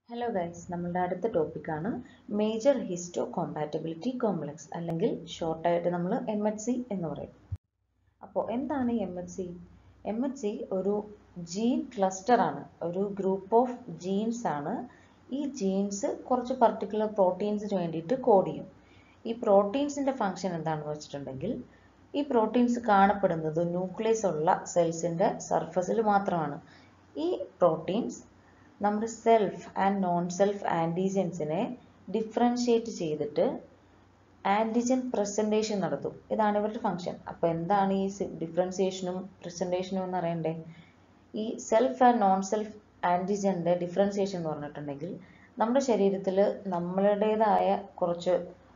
hello guys നമ്മളുടെ അടുത്ത ടോപ്പിക്കാണ് മേജർ ഹിസ്റ്റോ കോമ്പാറ്റബിലിറ്റി കോംപ്ലക്സ് അല്ലെങ്കിൽ ഷോർട്ടായിട്ട് നമ്മൾ എം എച്ച് സി എന്ന് പറയും അപ്പോൾ എന്താണ് M H C M H C ഒരു ജീൻ ക്ലസ്റ്റർ ആണ് ഒരു ഗ്രൂപ്പ് ഓഫ് ജീൻസ് ആണ് ഈ ജീൻസ് കുറച്ച് പർട്ടിക്കുലർ പ്രോട്ടീൻസിന് വേണ്ടിയിട്ട് കോഡ് ചെയ്യും ഈ പ്രോട്ടീൻസിൻ്റെ ഫങ്ഷൻ എന്താണെന്ന് വെച്ചിട്ടുണ്ടെങ്കിൽ ഈ പ്രോട്ടീൻസ് കാണപ്പെടുന്നത് ന്യൂക്ലിയസ് ഉള്ള സെൽസിൻ്റെ സർഫസിൽ മാത്രമാണ് ഈ പ്രോട്ടീൻസ് നമ്മുടെ സെൽഫ് ആൻഡ് നോൺ സെൽഫ് ആൻറ്റിജൻസിനെ ഡിഫറൻഷിയേറ്റ് ചെയ്തിട്ട് ആൻറ്റിജൻ പ്രസൻറ്റേഷൻ നടത്തും ഇതാണ് ഇവരുടെ ഫങ്ഷൻ അപ്പോൾ എന്താണ് ഈ ഡിഫറൻസിയേഷനും പ്രസൻറ്റേഷനും എന്ന് അറിയണ്ടേ ഈ സെൽഫ് ആൻഡ് നോൺ സെൽഫ് ആൻറ്റിജൻ്റെ ഡിഫറൻസിയേഷൻ എന്ന് പറഞ്ഞിട്ടുണ്ടെങ്കിൽ നമ്മുടെ ശരീരത്തിൽ നമ്മളുടേതായ കുറച്ച്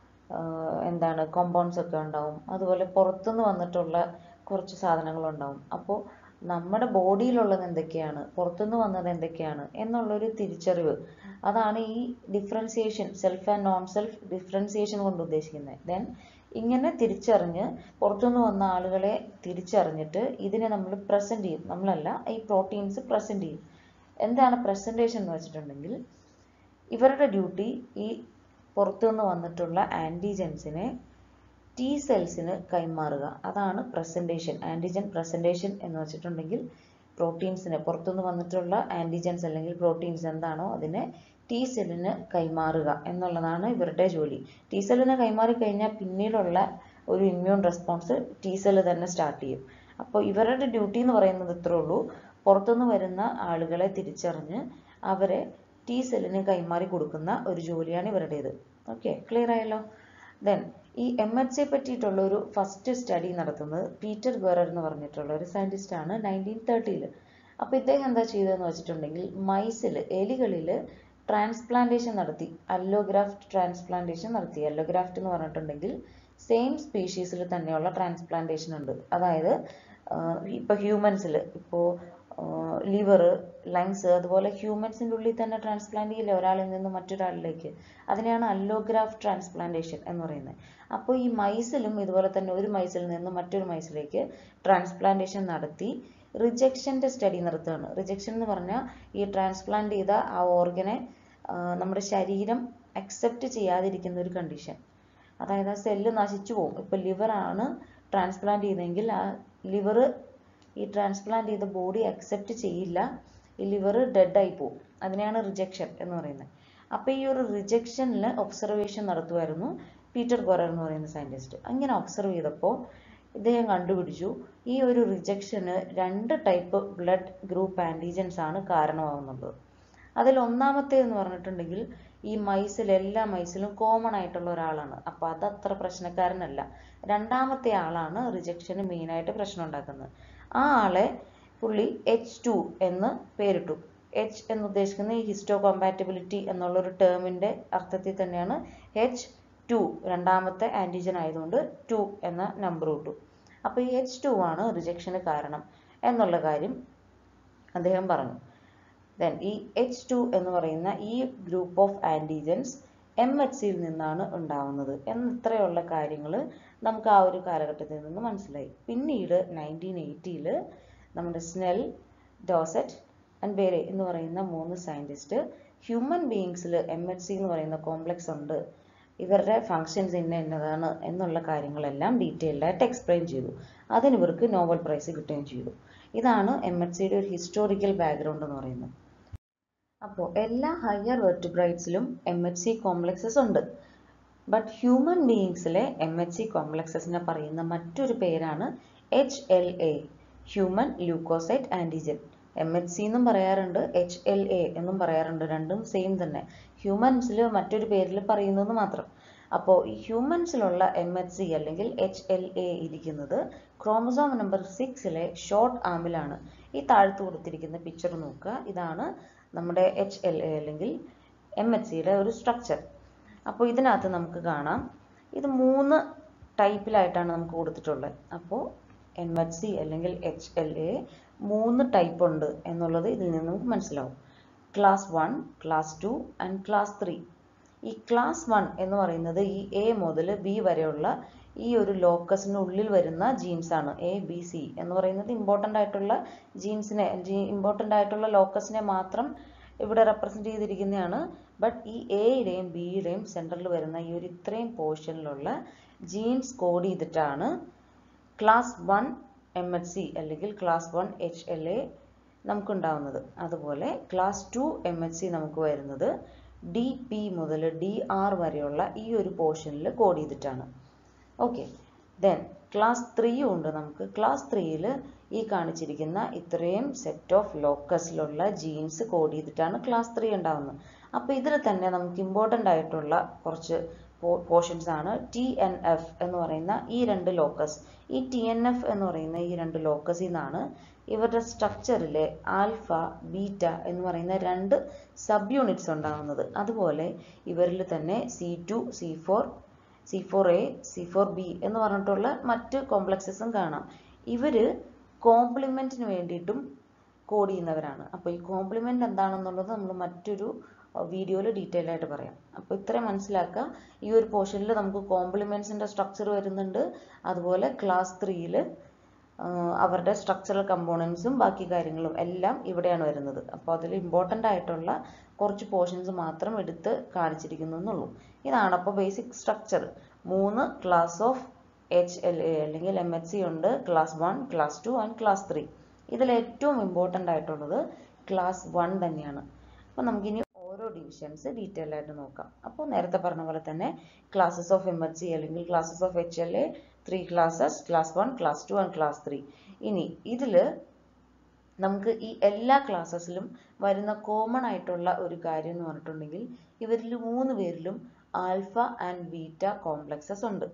എന്താണ് കോമ്പൗണ്ട്സ് ഒക്കെ ഉണ്ടാവും അതുപോലെ പുറത്തുനിന്ന് വന്നിട്ടുള്ള കുറച്ച് സാധനങ്ങളുണ്ടാവും അപ്പോൾ നമ്മുടെ ബോഡിയിലുള്ളത് എന്തൊക്കെയാണ് പുറത്തുനിന്ന് വന്നത് എന്തൊക്കെയാണ് എന്നുള്ളൊരു തിരിച്ചറിവ് അതാണ് ഈ differentiation self and non self differentiation കൊണ്ട് ഉദ്ദേശിക്കുന്നത് ദെൻ ഇങ്ങനെ തിരിച്ചറിഞ്ഞ് പുറത്തുനിന്ന് വന്ന ആളുകളെ തിരിച്ചറിഞ്ഞിട്ട് ഇതിനെ നമ്മൾ പ്രസൻറ്റ് ചെയ്യും നമ്മളല്ല ഈ പ്രോട്ടീൻസ് പ്രസൻറ്റ് ചെയ്യും എന്താണ് പ്രസൻറ്റേഷൻ എന്ന് വെച്ചിട്ടുണ്ടെങ്കിൽ ഇവരുടെ ഡ്യൂട്ടി ഈ പുറത്തുനിന്ന് വന്നിട്ടുള്ള ആൻറ്റിജൻസിനെ ടി സെൽസിന് കൈമാറുക അതാണ് പ്രസൻറ്റേഷൻ ആൻറ്റിജൻ പ്രസൻറ്റേഷൻ എന്ന് വെച്ചിട്ടുണ്ടെങ്കിൽ പ്രോട്ടീൻസിനെ പുറത്തുനിന്ന് വന്നിട്ടുള്ള ആൻറ്റിജൻസ് അല്ലെങ്കിൽ പ്രോട്ടീൻസ് എന്താണോ അതിനെ ടി സെല്ലിന് കൈമാറുക എന്നുള്ളതാണ് ഇവരുടെ ജോലി ടി സെല്ലിന് കൈമാറി കഴിഞ്ഞാൽ പിന്നീടുള്ള ഒരു ഇമ്മ്യൂൺ റെസ്പോൺസ് ടി സെല്ല് തന്നെ സ്റ്റാർട്ട് ചെയ്യും അപ്പോൾ ഇവരുടെ ഡ്യൂട്ടി എന്ന് പറയുന്നത് ഇത്രേ ഉള്ളൂ പുറത്തുനിന്ന് വരുന്ന ആളുകളെ തിരിച്ചറിഞ്ഞ് അവരെ ടി സെല്ലിന് കൈമാറി കൊടുക്കുന്ന ഒരു ജോലിയാണ് ഇവരുടേത് ഓക്കെ ക്ലിയർ ആയല്ലോ ദെൻ ഈ എം എച്ച് എ പറ്റിയിട്ടുള്ള ഒരു ഫസ്റ്റ് സ്റ്റഡി നടത്തുന്നത് പീറ്റർ ഗോറർ എന്ന് പറഞ്ഞിട്ടുള്ള ഒരു സയൻറ്റിസ്റ്റ് ആണ് നയൻറ്റീൻ തേർട്ടിയിൽ അപ്പോൾ ഇദ്ദേഹം എന്താ ചെയ്തതെന്ന് വെച്ചിട്ടുണ്ടെങ്കിൽ മൈസിൽ എലികളിൽ ട്രാൻസ്പ്ലാന്റേഷൻ നടത്തി അല്ലോഗ്രാഫ്റ്റ് ട്രാൻസ്പ്ലാന്റേഷൻ നടത്തി അല്ലോഗ്രാഫ്റ്റ് എന്ന് പറഞ്ഞിട്ടുണ്ടെങ്കിൽ സെയിം സ്പീഷീസിൽ തന്നെയുള്ള ട്രാൻസ്പ്ലാന്റേഷൻ ഉണ്ട് അതായത് ഇപ്പോൾ ഹ്യൂമൻസിൽ ഇപ്പോൾ ലിവർ ലങ്സ് അതുപോലെ ഹ്യൂമൻസിൻ്റെ ഉള്ളിൽ തന്നെ ട്രാൻസ്പ്ലാന്റ് ചെയ്യില്ല ഒരാളിൽ നിന്ന് മറ്റൊരാളിലേക്ക് അതിനെയാണ് അല്ലോഗ്രാഫ് ട്രാൻസ്പ്ലാന്റേഷൻ എന്ന് പറയുന്നത് അപ്പോൾ ഈ മൈസിലും ഇതുപോലെ തന്നെ ഒരു മൈസിൽ നിന്ന് മറ്റൊരു മൈസിലേക്ക് ട്രാൻസ്പ്ലാന്റേഷൻ നടത്തി റിജക്ഷൻ്റെ സ്റ്റഡി നടത്തുകയാണ് റിജക്ഷൻ എന്ന് പറഞ്ഞാൽ ഈ ട്രാൻസ്പ്ലാന്റ് ചെയ്ത ആ ഓർഗനെ നമ്മുടെ ശരീരം അക്സെപ്റ്റ് ചെയ്യാതിരിക്കുന്ന ഒരു കണ്ടീഷൻ അതായത് ആ സെല്ല് നശിച്ചു പോകും ഇപ്പോൾ ലിവറാണ് ട്രാൻസ്പ്ലാന്റ് ചെയ്തെങ്കിൽ ആ ലിവർ ഈ ട്രാൻസ്പ്ലാന്റ് ചെയ്ത ബോഡി അക്സെപ്റ്റ് ചെയ്യില്ല ഈ ലിവർ ഡെഡ് ആയി പോകും അതിനെയാണ് റിജക്ഷൻ എന്ന് പറയുന്നത് അപ്പോൾ ഈ ഒരു റിജക്ഷനിൽ ഒബ്സർവേഷൻ നടത്തുമായിരുന്നു പീറ്റർ ഗൊറർ എന്ന് പറയുന്ന സയൻറ്റിസ്റ്റ് അങ്ങനെ ഒബ്സർവ് ചെയ്തപ്പോൾ ഇദ്ദേഹം കണ്ടുപിടിച്ചു ഈ ഒരു റിജക്ഷന് രണ്ട് ടൈപ്പ് ബ്ലഡ് ഗ്രൂപ്പ് ആൻറ്റിജൻസ് ആണ് കാരണമാകുന്നത് അതിൽ ഒന്നാമത്തെ എന്ന് പറഞ്ഞിട്ടുണ്ടെങ്കിൽ ഈ മൈസിൽ എല്ലാ മൈസിലും കോമൺ ആയിട്ടുള്ള ഒരാളാണ് അപ്പോൾ അത് അത്ര പ്രശ്നക്കാരനല്ല രണ്ടാമത്തെ ആളാണ് റിജക്ഷന് മെയിനായിട്ട് പ്രശ്നം ഉണ്ടാക്കുന്നത് ആ ആളെ പുള്ളി എച്ച് ടു എന്ന് പേരിട്ടു എച്ച് എന്ന് ഉദ്ദേശിക്കുന്ന ഈ ഹിസ്റ്റോ കോമ്പാറ്റബിലിറ്റി എന്നുള്ള ഒരു ടേമിൻ്റെ അർത്ഥത്തിൽ തന്നെയാണ് എച്ച് ടു രണ്ടാമത്തെ ആൻറ്റിജൻ ആയതുകൊണ്ട് ടു എന്ന നമ്പർ ഇട്ടു അപ്പോൾ ഈ എച്ച് ടു ആണ് റിജക്ഷന് കാരണം എന്നുള്ള കാര്യം അദ്ദേഹം പറഞ്ഞു ദെൻ ഈ എച്ച് ടു എന്ന് പറയുന്ന ഈ group of antigens M H സിയിൽ നിന്നാണ് ഉണ്ടാവുന്നത് എന്നിത്രയുള്ള കാര്യങ്ങൾ നമുക്ക് ആ ഒരു കാലഘട്ടത്തിൽ നിന്ന് മനസ്സിലായി പിന്നീട് നയൻറ്റീൻ എയ്റ്റിയിൽ നമ്മുടെ സ്നെൽ ഡോസറ്റ് ആൻഡ് ബേരെ എന്ന് പറയുന്ന മൂന്ന് സയൻറ്റിസ്റ്റ് ഹ്യൂമൻ ബീയിങ്സിൽ എം എച്ച് സി എന്ന് പറയുന്ന കോംപ്ലക്സ് ഉണ്ട് ഇവരുടെ ഫങ്ഷൻസ് ഇന്ന എന്നതാണ് എന്നുള്ള കാര്യങ്ങളെല്ലാം ഡീറ്റെയിൽഡ് ആയിട്ട് എക്സ്പ്ലെയിൻ ചെയ്തു അതിന് ഇവർക്ക് നോബൽ പ്രൈസ് കിട്ടുകയും ചെയ്തു ഇതാണ് എം എച്ച് സിയുടെ ഒരു ഹിസ്റ്റോറിക്കൽ ബാക്ക്ഗ്രൗണ്ട് എന്ന് പറയുന്നത് അപ്പോൾ എല്ലാ ഹയർ വെർട്ടിബ്രൈറ്റ്സിലും എം എച്ച് സി കോംപ്ലക്സസ് ഉണ്ട് ബട്ട് ഹ്യൂമൻ ബീയിങ്സിലെ എം എച്ച് സി കോംപ്ലക്സസിനെ പറയുന്ന മറ്റൊരു പേരാണ് H L A human leukocyte antigen M H C എന്നും പറയാറുണ്ട് എച്ച് എൽ എ എന്നും പറയാറുണ്ട് രണ്ടും സെയിം തന്നെ ഹ്യൂമൻസിൽ മറ്റൊരു പേരിൽ പറയുന്നത് മാത്രം അപ്പോൾ ഈ ഹ്യൂമൻസിലുള്ള എം എച്ച് സി അല്ലെങ്കിൽ എച്ച് എൽ എ ഇരിക്കുന്നത് ക്രോമസോം നമ്പർ സിക്സിലെ ഷോർട്ട് ആമിലാണ് ഈ താഴ്ത്തു കൊടുത്തിരിക്കുന്ന പിക്ചർ നോക്കുക ഇതാണ് നമ്മുടെ എച്ച് എൽ എ അല്ലെങ്കിൽ എം എച്ച് സിയുടെ ഒരു സ്ട്രക്ചർ അപ്പോൾ ഇതിനകത്ത് നമുക്ക് കാണാം ഇത് മൂന്ന് ടൈപ്പിലായിട്ടാണ് നമുക്ക് കൊടുത്തിട്ടുള്ളത് അപ്പോൾ എം എച്ച് സി അല്ലെങ്കിൽ എച്ച് എൽ എ മൂന്ന് ടൈപ്പ് ഉണ്ട് എന്നുള്ളത് ഇതിൽ നിന്ന് നമുക്ക് മനസ്സിലാവും class one class two and class three ഈ ക്ലാസ് വൺ എന്ന് പറയുന്നത് ഈ എ മുതൽ ബി വരെയുള്ള ഈ ഒരു ലോക്കസിനുള്ളിൽ വരുന്ന ജീൻസ് ആണ് എ ബി സി എന്ന് പറയുന്നത് ഇമ്പോർട്ടൻ്റ് ആയിട്ടുള്ള ജീൻസിനെ ഇമ്പോർട്ടൻ്റ് ആയിട്ടുള്ള ലോക്കസിനെ മാത്രം ഇവിടെ റെപ്രസെന്റ് ചെയ്തിരിക്കുന്നതാണ് ബട്ട് ഈ എയുടെയും ബിയുടെയും സെൻറ്ററിൽ വരുന്ന ഈ ഒരു ഇത്രയും പോർഷനിലുള്ള ജീൻസ് കോഡ് ചെയ്തിട്ടാണ് class one M H C അല്ലെങ്കിൽ class one H L A നമുക്കുണ്ടാവുന്നത് അതുപോലെ class two M H C നമുക്ക് വരുന്നത് ഡി പി മുതൽ ഡി ആർ വരെയുള്ള ഈ ഒരു പോർഷനിൽ കോഡ് ചെയ്തിട്ടാണ് ഓക്കെ ദെൻ ക്ലാസ് ത്രീയും ഉണ്ട് നമുക്ക് ക്ലാസ് ത്രീയിൽ ഈ കാണിച്ചിരിക്കുന്ന ഇത്രയും സെറ്റ് ഓഫ് ലോക്കസിലുള്ള ജീൻസ് കോഡ് ചെയ്തിട്ടാണ് ക്ലാസ് ത്രീ ഉണ്ടാവുന്നത് അപ്പോൾ ഇതിൽ തന്നെ നമുക്ക് ഇമ്പോർട്ടൻ്റ് ആയിട്ടുള്ള കുറച്ച് പോർഷൻസ് ആണ് ടി എൻ എഫ് എന്ന് പറയുന്ന ഈ രണ്ട് ലോക്കസ് ഈ ടി എൻ എഫ് എന്ന് പറയുന്ന ഈ രണ്ട് ലോക്കസിൽ നിന്നാണ് ഇവരുടെ സ്ട്രക്ചറിലെ ആൽഫ ബീറ്റ എന്ന് പറയുന്ന രണ്ട് സബ് യൂണിറ്റ്സ് ഉണ്ടാകുന്നത് അതുപോലെ ഇവരിൽ തന്നെ C two C four C four A C four B എന്ന് പറഞ്ഞിട്ടുള്ള മറ്റ് കോംപ്ലക്സസും കാണാം ഇവർ കോംപ്ലിമെൻറ്റിന് വേണ്ടിയിട്ടും കോഡ് ചെയ്യുന്നവരാണ് അപ്പോൾ ഈ കോംപ്ലിമെൻ്റ് എന്താണെന്നുള്ളത് നമ്മൾ മറ്റൊരു വീഡിയോയിൽ ഡീറ്റെയിൽ ആയിട്ട് പറയാം അപ്പോൾ ഇത്രയും മനസ്സിലാക്കുക ഈ ഒരു പോർഷനിൽ നമുക്ക് കോംപ്ലിമെൻസിൻ്റെ സ്ട്രക്ചർ വരുന്നുണ്ട് അതുപോലെ ക്ലാസ് ത്രീയിൽ അവരുടെ സ്ട്രക്ചറൽ കമ്പോണൻസും ബാക്കി കാര്യങ്ങളും എല്ലാം ഇവിടെയാണ് വരുന്നത് അപ്പോൾ അതിൽ ഇമ്പോർട്ടൻ്റ് ആയിട്ടുള്ള കുറച്ച് പോർഷൻസ് മാത്രം എടുത്ത് കാണിച്ചിരിക്കുന്നു എന്നുള്ളൂ ഇതാണ് അപ്പോൾ ബേസിക് സ്ട്രക്ചർ മൂന്ന് class of H L A അല്ലെങ്കിൽ എം എച്ച് സി ഉണ്ട് class one class two and class three ഇതിൽ ഏറ്റവും ഇമ്പോർട്ടൻ്റ് ആയിട്ടുള്ളത് ക്ലാസ് വൺ തന്നെയാണ് അപ്പോൾ നമുക്കിനി ഓരോ ഡിവിഷൻസ് ഡീറ്റെയിൽ ആയിട്ട് നോക്കാം അപ്പോൾ നേരത്തെ പറഞ്ഞ പോലെ തന്നെ classes of M H C അല്ലെങ്കിൽ classes of H L A three classes class one class two and class three ഇനി ഇതിൽ നമുക്ക് ഈ എല്ലാ ക്ലാസ്സസിലും വരുന്ന കോമൺ ആയിട്ടുള്ള ഒരു കാര്യം എന്ന് പറഞ്ഞിട്ടുണ്ടെങ്കിൽ ഇവരിൽ മൂന്ന് പേരിലും ആൽഫ ആൻഡ് ബീറ്റ കോംപ്ലക്സസ് ഉണ്ട്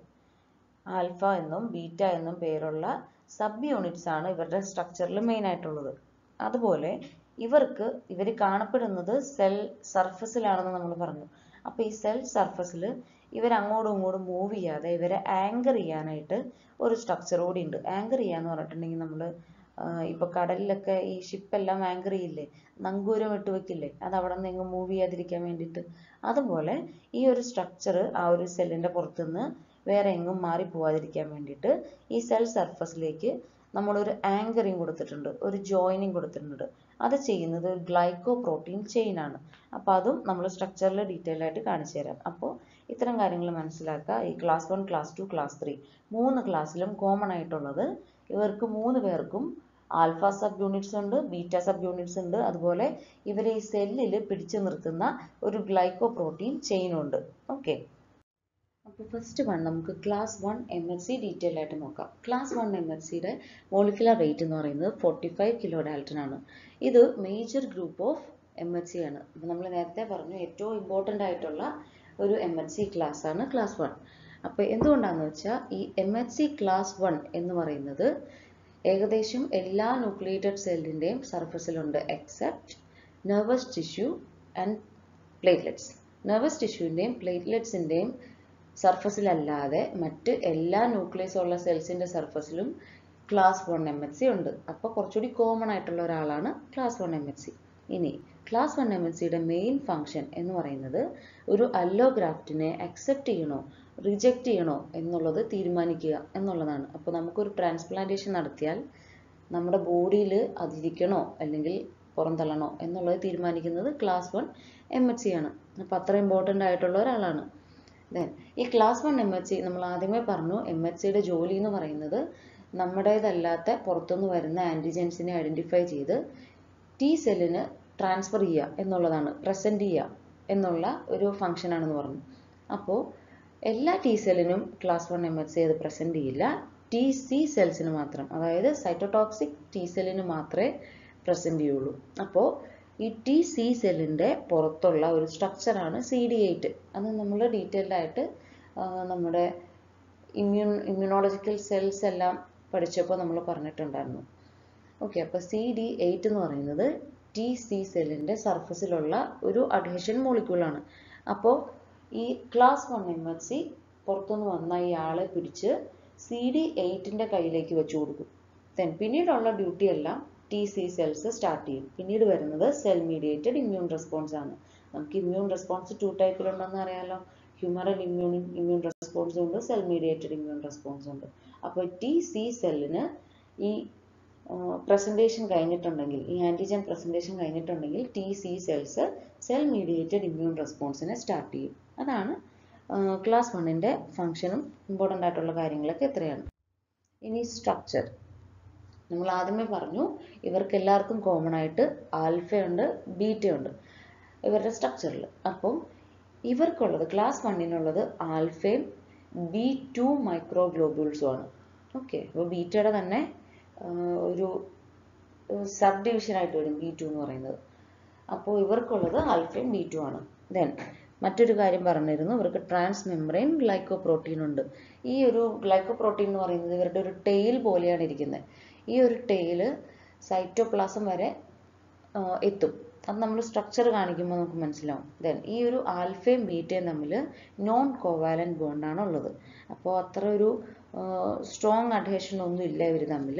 ആൽഫ എന്നും ബീറ്റ എന്നും പേരുള്ള സബ് യൂണിറ്റ്സ് ആണ് ഇവരുടെ സ്ട്രക്ചറിൽ മെയിൻ ആയിട്ടുള്ളത് അതുപോലെ ഇവർക്ക് ഇവർ കാണപ്പെടുന്നത് സെൽ സർഫസിലാണെന്ന് നമ്മൾ പറഞ്ഞു അപ്പോൾ ഈ സെൽ സർഫസിൽ ഇവർ അങ്ങോട്ടും ഇങ്ങോട്ടും മൂവ് ചെയ്യാതെ ഇവരെ ആങ്കർ ചെയ്യാനായിട്ട് ഒരു സ്ട്രക്ചർ കൂടി ഉണ്ട് ആങ്കർ ചെയ്യാന്ന് പറഞ്ഞിട്ടുണ്ടെങ്കിൽ നമ്മൾ ഇപ്പൊ കടലിലൊക്കെ ഈ ഷിപ്പെല്ലാം ആങ്കർ ചെയ്യില്ലേ നങ്കൂരം ഇട്ട് വെക്കില്ലേ അത് അവിടെ നിന്ന് എങ്ങും മൂവ് ചെയ്യാതിരിക്കാൻ വേണ്ടിയിട്ട് അതുപോലെ ഈ ഒരു സ്ട്രക്ചർ ആ ഒരു സെല്ലിന്റെ പുറത്തുനിന്ന് വേറെ എങ്ങും മാറി പോവാതിരിക്കാൻ വേണ്ടിയിട്ട് ഈ സെൽ സർഫസിലേക്ക് നമ്മളൊരു ആങ്കറിങ് കൊടുത്തിട്ടുണ്ട് ഒരു ജോയിനിങ് കൊടുത്തിട്ടുണ്ട് അത് ചെയ്യുന്നത് ഒരു ഗ്ലൈക്കോ പ്രോട്ടീൻ ചെയിൻ ആണ് അപ്പോൾ അതും നമ്മൾ സ്ട്രക്ചറിൽ ഡീറ്റെയിൽ ആയിട്ട് കാണിച്ചു തരാം അപ്പോൾ ഇത്തരം കാര്യങ്ങൾ മനസ്സിലാക്കുക ഈ class one class two class three മൂന്ന് ക്ലാസ്സിലും കോമൺ ആയിട്ടുള്ളത് ഇവർക്ക് മൂന്ന് പേർക്കും ആൽഫ സബ് യൂണിറ്റ്സ് ഉണ്ട് ബീറ്റ സബ് യൂണിറ്റ്സ് ഉണ്ട് അതുപോലെ ഇവരെ ഈ സെല്ലിൽ പിടിച്ചു നിർത്തുന്ന ഒരു ഗ്ലൈക്കോ പ്രോട്ടീൻ ചെയിനും ഉണ്ട് ഓക്കെ അപ്പോൾ ഫസ്റ്റ് വൺ നമുക്ക് class one M H C detail ആയിട്ട് നോക്കാം ക്ലാസ് വൺ എം എച്ച് സിയുടെ മോളിക്കുലർ വെയിറ്റ് എന്ന് പറയുന്നത് ഫോർട്ടി ഫൈവ് കിലോ ഡാൽട്ടൺ ആണ് ഇത് major group of M H C ആണ് അപ്പോൾ നമ്മൾ നേരത്തെ പറഞ്ഞു ഏറ്റവും ഇമ്പോർട്ടൻ്റ് ആയിട്ടുള്ള ഒരു എം എച്ച് സി ക്ലാസ് ആണ് ക്ലാസ് വൺ അപ്പോൾ എന്തുകൊണ്ടാണെന്ന് വെച്ചാൽ ഈ M H C class one എന്ന് പറയുന്നത് ഏകദേശം എല്ലാ ന്യൂക്ലിയേറ്റഡ് സെല്ലിൻ്റെയും സർഫസിലുണ്ട് except nervous tissue and platelets nervous ടിഷ്യൂവിൻ്റെയും പ്ലേറ്റ്ലെറ്റ്സിൻ്റെയും സർഫസിലല്ലാതെ മറ്റ് എല്ലാ ന്യൂക്ലിയസ് ഉള്ള സെൽസിൻ്റെ സർഫസിലും class one M H C ഉണ്ട് അപ്പോൾ കുറച്ചുകൂടി കോമൺ ആയിട്ടുള്ള ഒരാളാണ് class one M H C ഇനി ക്ലാസ് വൺ എം എച്ച് സിയുടെ മെയിൻ ഫംഗ്ഷൻ എന്ന് പറയുന്നത് ഒരു അല്ലോഗ്രാഫ്റ്റിനെ അക്സെപ്റ്റ് ചെയ്യണോ റിജക്റ്റ് ചെയ്യണോ എന്നുള്ളത് തീരുമാനിക്കുക എന്നുള്ളതാണ് അപ്പോൾ നമുക്കൊരു ട്രാൻസ്പ്ലാന്റേഷൻ നടത്തിയാൽ നമ്മുടെ ബോഡിയിൽ അതിരിക്കണോ അല്ലെങ്കിൽ പുറന്തള്ളണോ എന്നുള്ളത് തീരുമാനിക്കുന്നത് class one M H C ആണ് അപ്പോൾ അത്ര ഇമ്പോർട്ടൻ്റ് ആയിട്ടുള്ള ഒരാളാണ് ദെൻ ഈ class one M H C നമ്മൾ ആദ്യമേ പറഞ്ഞു എം എച്ച് സിയുടെ ജോലി എന്ന് പറയുന്നത് നമ്മുടേതല്ലാത്ത പുറത്തുനിന്ന് വരുന്ന ആൻറ്റിജൻസിനെ ഐഡൻറ്റിഫൈ ചെയ്ത് ടി സെല്ലിന് ട്രാൻസ്ഫർ ചെയ്യുക എന്നുള്ളതാണ് പ്രസൻറ്റ് ചെയ്യുക എന്നുള്ള ഒരു ഫംഗ്ഷൻ ആണെന്ന് പറഞ്ഞു അപ്പോൾ എല്ലാ ടി സെല്ലിനും class one M H C അത് പ്രസൻറ്റ് ചെയ്യില്ല ടി സി സെൽസിന് മാത്രം അതായത് സൈറ്റോടോക്സിക് ടി സെല്ലിന് മാത്രമേ പ്രസൻറ്റ് ചെയ്യുള്ളൂ അപ്പോൾ ഈ ടി സി സെല്ലിൻ്റെ പുറത്തുള്ള ഒരു സ്ട്രക്ചറാണ് സി ഡി എയ്റ്റ് അത് നമ്മൾ ഡീറ്റെയിൽഡ് ആയിട്ട് നമ്മുടെ ഇമ്മ്യൂൺ ഇമ്മ്യൂണോളജിക്കൽ സെൽസ് എല്ലാം പഠിച്ചപ്പോൾ നമ്മൾ പറഞ്ഞിട്ടുണ്ടായിരുന്നു ഓക്കെ അപ്പോൾ സി ഡി എയ്റ്റ് എന്ന് പറയുന്നത് ടി സി സെല്ലിൻ്റെ സർഫസിലുള്ള ഒരു അഡ്ഹഷൻ മോളിക്യൂളാണ് അപ്പോൾ ഈ class one M H C പുറത്തുനിന്ന് വന്ന ഈ ആളെ പിടിച്ച് സി ഡി എയ്റ്റിൻ്റെ കയ്യിലേക്ക് വെച്ച് കൊടുക്കും ദെൻ പിന്നീടുള്ള ഡ്യൂട്ടി എല്ലാം ടി സി സെൽസ് സ്റ്റാർട്ട് ചെയ്യും പിന്നീട് വരുന്നത് സെൽ മീഡിയേറ്റഡ് ഇമ്മ്യൂൺ റെസ്പോൺസ് ആണ് നമുക്ക് ഇമ്മ്യൂൺ റെസ്പോൺസ് ടു ടൈപ്പിലുണ്ടെന്ന് അറിയാലോ ഹ്യൂമറൽ ഇമ്മ്യൂൺ ഇമ്മ്യൂൺ റെസ്പോൺസും ഉണ്ട് സെൽ മീഡിയേറ്റഡ് ഇമ്മ്യൂൺ റെസ്പോൺസും ഉണ്ട് അപ്പോൾ ടി സി സെല്ലിന് ഈ പ്രസൻറ്റേഷൻ കഴിഞ്ഞിട്ടുണ്ടെങ്കിൽ ഈ ആൻറ്റിജൻ പ്രസൻറ്റേഷൻ കഴിഞ്ഞിട്ടുണ്ടെങ്കിൽ T C cells cell mediated immune റെസ്പോൺസിനെ സ്റ്റാർട്ട് ചെയ്യും അതാണ് ക്ലാസ് വണ്ണിൻ്റെ ഫങ്ഷനും ഇമ്പോർട്ടൻ്റ് ആയിട്ടുള്ള കാര്യങ്ങളൊക്കെ എത്രയാണ് ഇനി സ്ട്രക്ചർ നമ്മൾ ആദ്യമേ പറഞ്ഞു ഇവർക്ക് എല്ലാവർക്കും കോമൺ ആയിട്ട് ആൽഫയുണ്ട് ബീറ്റയുണ്ട് ഇവരുടെ സ്ട്രക്ചറിൽ അപ്പം ഇവർക്കുള്ളത് ക്ലാസ് വണ്ണിനുള്ളത് ആൽഫയും ബി ടു മൈക്രോഗ്ലോബ്യൂൾസും ആണ് ഓക്കെ അപ്പോൾ ബീറ്റയുടെ തന്നെ ഒരു സബ് ഡിവിഷനായിട്ട് വരും ബി ടു എന്ന് പറയുന്നത് അപ്പോൾ ഇവർക്കുള്ളത് ആൽഫയും ബി ടു ആണ് ദെൻ മറ്റൊരു കാര്യം പറഞ്ഞിരുന്നു ഇവർക്ക് ട്രാൻസ് മെംബ്രെയിൻ ഗ്ലൈക്കോപ്രോട്ടീൻ ഉണ്ട് ഈ ഒരു ഗ്ലൈക്കോപ്രോട്ടീൻ എന്ന് പറയുന്നത് ഇവരുടെ ഒരു ടെയിൽ പോലെയാണ് ഇരിക്കുന്നത് ഈ ഒരു ടെയിൽ സൈറ്റോപ്ലാസം വരെ എത്തും അത് നമ്മൾ സ്ട്രക്ചർ കാണിക്കുമ്പോൾ നമുക്ക് മനസ്സിലാവും ദെൻ ഈ ഒരു ആൽഫയും ബീറ്റയും തമ്മിൽ നോൺ കോവാലൻ ബോണ്ടാണ് ഉള്ളത് അപ്പോൾ അത്ര ഒരു സ്ട്രോങ് അഡ്ഹേഷൻ ഒന്നും ഇല്ല ഇവർ തമ്മിൽ